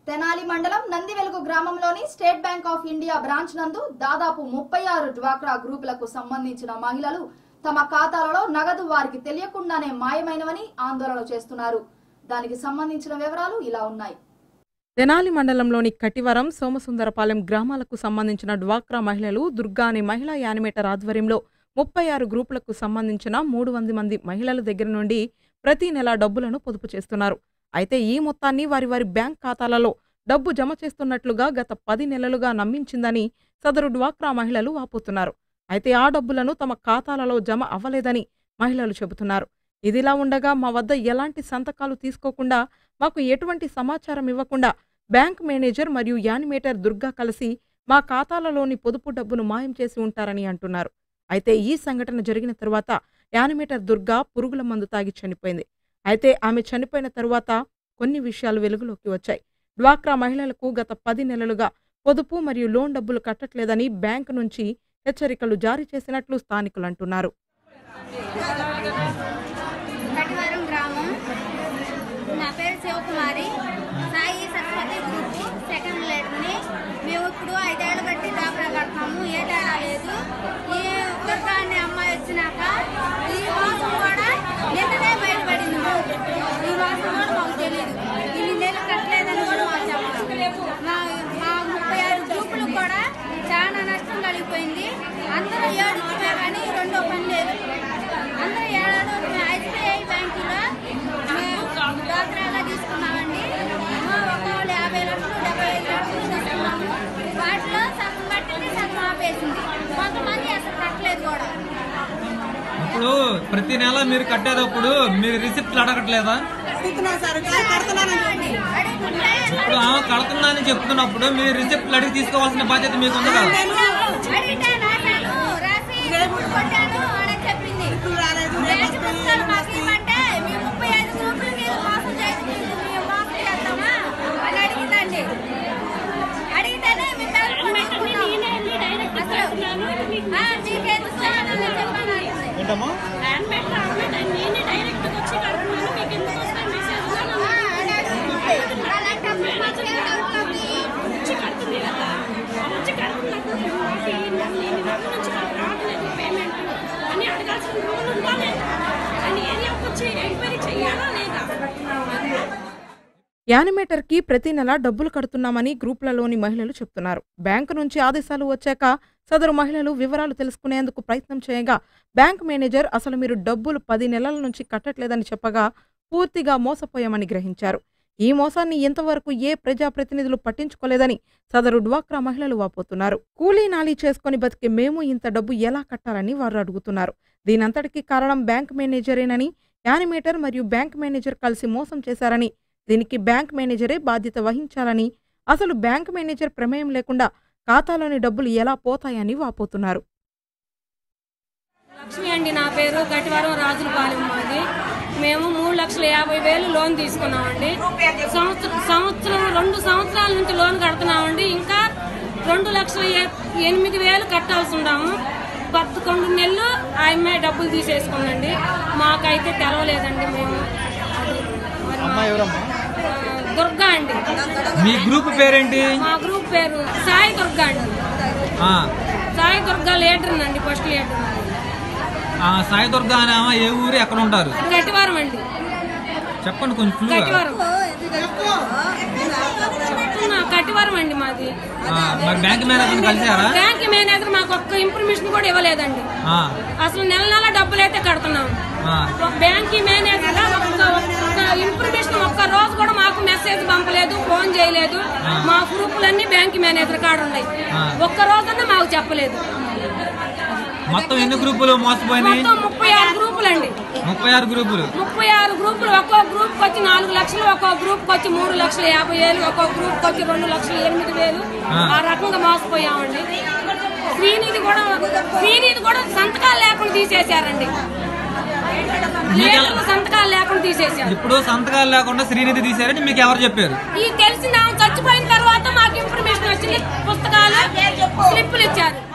తెనాలి మండలం నందివెలుగు గ్రామంలోని State Bank of India branch నందు దాదాపు ముప్పై ఆరు డ్వాక్రా గ్రూపులకు సంబంధించిన మహిళలు తమ ఖాతాలలో నగదు వారికి తెలియకుండానే మాయమైనవని ఆందోళన చేస్తున్నారు దానికి సంబంధించిన వివరాలు ఇలా ఉన్నాయి తెనాలి మండలంలోని కటివరం సోమసుందరపాలెం గ్రామాలకు సంబంధించిన డ్వాక్రా మహిళలు దుర్గా అనే మహిళా యానిమేటర్ ఆధ్వర్యంలో ముప్పై ఆరు గ్రూపులకు సంబంధించిన మూడు వంద మంది మహిళల దగ్గర నుండి ప్రతి నెల డబ్బులను పొదుపు చేస్తున్నారు అయితే ఈ మొత్తాన్ని వారి వారి బ్యాంక్ ఖాతాలలో డబ్బు జమ చేస్తున్నట్లుగా గత పది నెలలుగా నమ్మించిందని సదరు డ్వాక్రా మహిళలు వాపోతున్నారు అయితే ఆ డబ్బులను తమ ఖాతాలలో జమ అవ్వలేదని మహిళలు చెబుతున్నారు ఇదిలా ఉండగా మా వద్ద ఎలాంటి సంతకాలు తీసుకోకుండా మాకు ఎటువంటి సమాచారం ఇవ్వకుండా బ్యాంక్ మేనేజర్ మరియు యానిమేటర్ దుర్గా కలిసి మా ఖాతాలలోని పొదుపు డబ్బును మాయం చేసి ఉంటారని అంటున్నారు అయితే ఈ సంఘటన జరిగిన తరువాత యానిమేటర్ దుర్గా పురుగుల మందు తాగి చనిపోయింది అయితే ఆమె చనిపోయిన తరువాత కొన్ని విషయాలు వెలుగులోకి వచ్చాయి డ్వాక్రా మహిళలకు గత పది నెలలుగా పొదుపు మరియు లోన్ డబ్బులు కట్టట్లేదని బ్యాంకు నుంచి హెచ్చరికలు జారీ చేసినట్లు స్థానికులు అంటున్నారు కటివారం గ్రామం నా పేరు శివకుమారి సాయి సరస్వతి గ్రూప్ సెకండ్ లీడర్ని మేము ఇప్పుడు ఐదేళ్ళు బట్టి డాక్టర్ కడతాము ఏ తేడా లేదు ఈ దుర్గా అనే అమ్మాయి వచ్చినాక ఈ మోసం కూడా నిన్ననే బయటపడింది మాకు ఈ మోసం కూడా మాకు తెలియదు ఇన్ని నెలలు కట్టలేదని కూడా మాకు చెప్పలేదు మా మా ముప్పై ఆరు గ్రూపులు కూడా చాలా నష్టం కలిగిపోయింది అందరూ ఏడుస్తున్నా కానీ రెండో పని లేదు అందరూ ఏడాది ఎస్బీఐ బ్యాంకులో మేము డాక్టర్గా తీసుకున్నామండి మా ఒక్కొక్కళ్ళు యాభై లక్షలు డెబ్బై ఐదు లక్షలు తీసుకున్నాము వాటిలో సగం కట్టింది సగం ఆపేసింది కొంతమంది అసలు కట్టలేదు కూడా ఇప్పుడు ప్రతి నెల మీరు కట్టేటప్పుడు మీరు రిసిప్ట్లు అడగట్లేదా అడుగుతున్నామండి. అడుగుతుంటే ఇప్పుడు ఆమె కడుతుందని చెప్తున్నప్పుడు మీరు రిసిప్ట్లు అడిగి తీసుకోవాల్సిన బాధ్యత మీకు ఉంది కదా అడిగితే రాశాను రాసి కొట్టాను అని చెప్పింది బ్యాంక్ పుస్తకాలు మాకు ఇవ్వమంటే మీ ముప్పై ఐదు గ్రూపులు మీరు మోసం చేసి మీకు మేము మోసం చేస్తామా అని అడిగిందండి అడిగితేనే మీ బ్యాంక్ పెట్టుకున్నాము. అసలు ఆ, మీకెందుకు అని చెప్పాను ఏంటమ్మా అలాంటప్పుడు మాకేం డౌట్ ఉంది? అని అడగాల్సిన రూల్ ఉందా లేదా అని ఏరియాకి వచ్చి ఎంక్వైరీ చెయ్యాలా లేదా యానిమేటర్కి ప్రతి నెల డబ్బులు కడుతున్నామని గ్రూపులలోని మహిళలు చెప్తున్నారు బ్యాంకు నుంచి ఆదేశాలు వచ్చాక సదరు మహిళలు వివరాలు తెలుసుకునేందుకు ప్రయత్నం చేయగా బ్యాంక్ మేనేజర్ అసలు మీరు డబ్బులు పది నెలల నుంచి కట్టట్లేదని చెప్పగా పూర్తిగా మోసపోయామని గ్రహించారు ఈ మోసాన్ని ఇంతవరకు ఏ ప్రజాప్రతినిధులు పట్టించుకోలేదని సదరు డ్వాక్రా మహిళలు వాపోతున్నారు కూలీ నాలీ చేసుకుని బతికే మేము ఇంత డబ్బు ఎలా కట్టాలని వారు అడుగుతున్నారు దీనంతటికీ కారణం బ్యాంక్ మేనేజరేనని యానిమేటర్ మరియు బ్యాంక్ మేనేజర్ కలిసి మోసం చేశారని దీనికి బ్యాంక్ మేనేజరే బాధ్యత వహించాలని అసలు బ్యాంక్ మేనేజర్ ప్రమేయం లేకుండా ఖాతాలోని డబ్బులు ఎలా పోతాయని వాపోతున్నారు లక్ష్మి అండి నా పేరు గటివారం రాజులపాలెం మాది మేము మూడు లక్షల యాభై వేలు లోన్ తీసుకున్నామండి సంవత్సరం సంవత్సరం రెండు సంవత్సరాల నుంచి లోన్ కడుతున్నామండి ఇంకా రెండు లక్షల ఎ- ఎనిమిది వేలు కట్టాల్సి ఉన్నాము పదకొండు నెలలు ఆ అమ్మాయి డబ్బులు తీసేసుకుందండి మాకైతే తెలవలేదండి మేము అది మరి మా- ఆ, దుర్గా అండి మీ గ్రూప్ పేరేంటి మా గ్రూప్ పేరు సాయి దుర్గా అండి ఆ, సాయి దుర్గా లీడర్ అండి ఫస్ట్ లీడర్ ఆ సాయి దుర్గా అనే ఆమె ఏ ఊరు ఎక్కడ ఉంటారు గట్టివారం అండి చెప్పండి కొంచెం క్లూగా కటివరం చెప్తున్నా కటివరం అండి మాది ఆ, మరి బ్యాంక్ మేనేజర్ కలిసారా బ్యాంక్ మేనేజర్ మాకు ఒక్క ఇన్ఫర్మేషన్ కూడా ఇవ్వలేదండి ఆ, అసలు నెల నెల డబ్బులు అయితే కడుతున్నాం ఆ, ఒక బ్యాంక్ మేనేజర్ ఒక్క ఒక్క ఇన్ఫర్మేషన్ ఒక్క రోజు కూడా మాకు మెసేజ్ పంపలేదు ఫోన్ చేయలేదు మా గ్రూపులన్నీ బ్యాంక్ మేనేజర్ కాడ ఉన్నాయి ఆ. ఒక్క రోజన్నా మాకు చెప్పలేదు మొత్తం ఎన్ని గ్రూపులు మోసపోయినాయి మొత్తం ముప్పై ఆరు గ్రూపులు అండి ముప్పై ఆరు గ్రూపులు ముప్పై ఆరు గ్రూపులు ఒక్కో గ్రూప్ వచ్చి నాలుగు లక్షలు ఒక్కో గ్రూప్ వచ్చి మూడు లక్షల యాభై వేలు ఒక్కో గ్రూప్ వచ్చి రెండు లక్షల ఎనిమిది వేలు ఆ. ఆ రకంగా మోసపోయామండి శ్రీనిధి కూడా శ్రీనిధి కూడా సంతకాలు లేకుండా తీసేశారండి లీడర్లు సంతకాలు లేకుండా తీసేశారు ఇప్పుడు సంతకాలు లేకుండా శ్రీనిధి తీశారని మీకు ఎవరు చెప్పారు ఈ తెలిసిన ఆమె చచ్చిపోయిన తర్వాత మాకు ఇన్ఫర్మేషన్ వచ్చింది పుస్తకాలు స్లిప్పులు ఇచ్చారు